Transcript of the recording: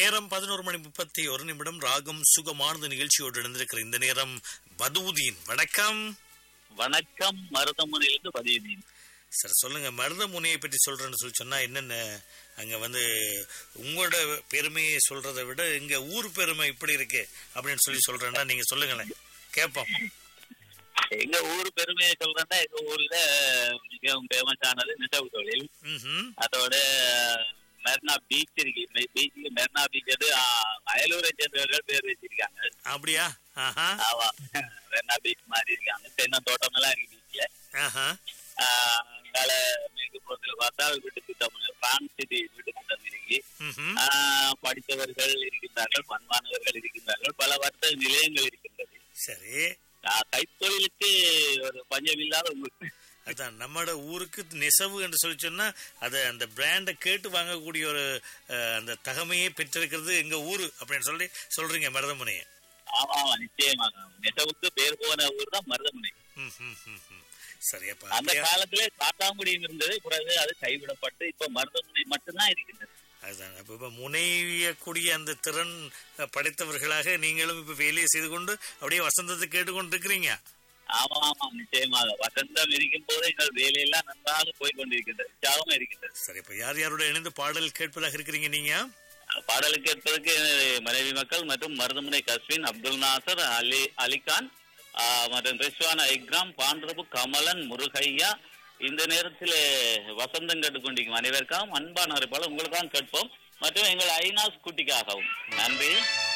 நேரம் பதினோரு மணி முப்பத்தி ஒரு நிமிடம் ராகம் சுகமானது நிகழ்ச்சியோடு இணைந்திருக்கிற இந்த நேரம் பதூதீன் வணக்கம் வணக்கம் மருதமுனையிலிருந்து பதிவுதீன் சார் சொல்லுங்க மருத முனையை பற்றி சொல்றேன்னு சொல்லி சொன்னா என்னென்ன அங்க வந்து உங்களோட பெருமையை சொல்றதை விட எங்க ஊர் பெருமை இப்படி இருக்கு அப்படின்னு சொல்லி சொல்றேன்னா நீங்க சொல்லுங்களேன் கேட்போம் எங்க ஊர் பெருமையை சொல்றேன்னா எங்க ஊர்ல மிகவும் ஃபேமஸானது நெசவு தொழில் ம்ஹும். அதோட மெர்னா பீச் இருக்கு பீச்சுக்கு மெர்னா பீச் வந்து ஆ, அயலூரை சேர்ந்தவர்கள் பேர் வச்சிருக்காங்க அப்படியா ஆஹா ஆமா மெர்னா பீச் மாதிரி இருக்காங்க தென்னை தோட்டம் எல்லாம் இருக்கு பீச்ல ஆஹா அங்கால மேற்கு புறத்துல பார்த்தால் வீட்டுக்கு தமிழ் பிரான்ஸ் சிட்டி வீட்டுக்கு தமிழ் இருக்கு ம்ஹும். ஆ, படித்தவர்கள் இருக்கின்றார்கள் பண்பானவர்கள் இருக்கின்றார்கள் பல வர்த்தக நிலையங்கள் இருக்கின்றது சரி ஆ, கைத்தொழிலுக்கு ஒரு பஞ்சம் இல்லாத ஊர் அதான் நம்மட ஊருக்கு நெசவு என்று சொல்லி சொன்னா அது அந்த பிராண்டை கேட்டு வாங்கக்கூடிய ஒரு அஹ், அந்த தகமையை பெற்றிருக்கிறது எங்க ஊரு அப்படின்னு சொல்லி சொல்றீங்க மருதமுனையை ஆமா ஆமா நிச்சயமாக நெசவுக்கு பேர் போன ஊர் தான் மருதமுனை ம், ம், ம், ம். சரியப்பா அந்த அப்படியா? காலத்திலே காட்டாங்குடியும் இருந்தது பிறகு அது கைவிடப்பட்டு இப்ப மருதமுனை மட்டும்தான் இருக்கின்றது அதுதான் அப்ப இப்ப முனையக்கூடிய அந்த திறன் அஹ், படைத்தவர்களாக நீங்களும் இப்ப வேலையை செய்து கொண்டு அப்படியே வசந்தத்தை கேட்டுக்கொண்டு இருக்கிறீங்க ஆமா ஆமா நிச்சயமாக வசந்தம் இருக்கும் போது எங்கள் வேலையெல்லாம் நன்றாக போய் கொண்டிருக்கின்றது உற்சாகமா இருக்கின்றது சரி இப்ப யார் யாரோட இணைந்து பாடல் கேட்பதாக இருக்கிறீங்க நீங்க பாடலுக்கு கேட்பதற்கு மனைவி மக்கள் மற்றும் மருதமுனை கஸ்வின் அப்துல் நாசர் அலி அலிகான் ஆ, மற்றும் ரிஸ்வானா இக்ராம் பாண்டரபு கமலன் முருகையா இந்த நேரத்தில் வசந்தம் கேட்டுக்கொண்டிருக்கும் அனைவருக்காகவும் அன்பான அறிப்பாளர் உங்களுக்காக கேட்போம் மற்றும் எங்கள் ஐநாஸ் குட்டிக்காகவும் நன்றி